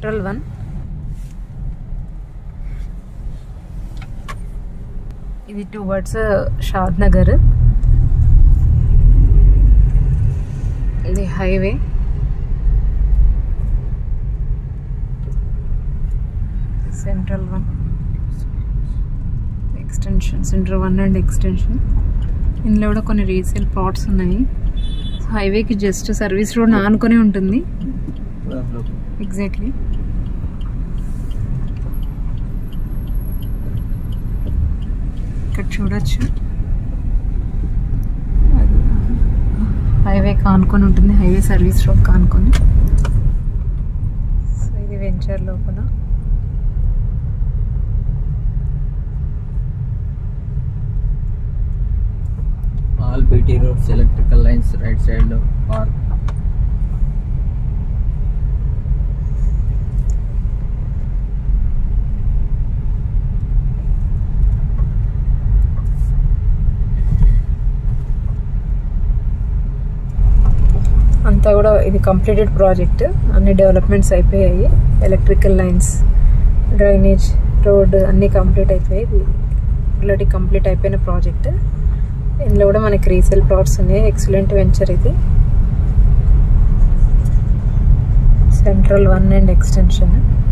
Central one ఇది towards Shadnagar ఇది highway central one extension central one and extension ఇందులో కూడా కొన్ని రీసేల్ ప్లాట్స్ ఉన్నాయి హైవేకి జస్ట్ సర్వీస్ రోడ్ ఆనుకొని ఉంటుంది ఎగ్జాక్ట్లీ ఇక్కడ చూడొచ్చు హైవే కానుకొని ఉంటుంది హైవే సర్వీస్ రోడ్ కానుకొని సో ఇది వెంచర్ లోపల All BT roads, electrical lines, right side park. అంతా కూడా ఇది కంప్లీటెడ్ ప్రాజెక్ట్ అన్ని డెవలప్మెంట్స్ అయిపోయాయి ఎలక్ట్రికల్ లైన్స్ డ్రైనేజ్ రోడ్ అన్నీ కంప్లీట్ అయిపోయాయి ఇది ఆల్రెడీ కంప్లీట్ అయిపోయిన ప్రాజెక్ట్ ఇందులో కూడా మనకి రీసేల్ ప్లాట్స్ ఉన్నాయి ఎక్సలెంట్ వెంచర్ ఇది సెంట్రల్ వన్ అండ్ ఎక్స్టెన్షన్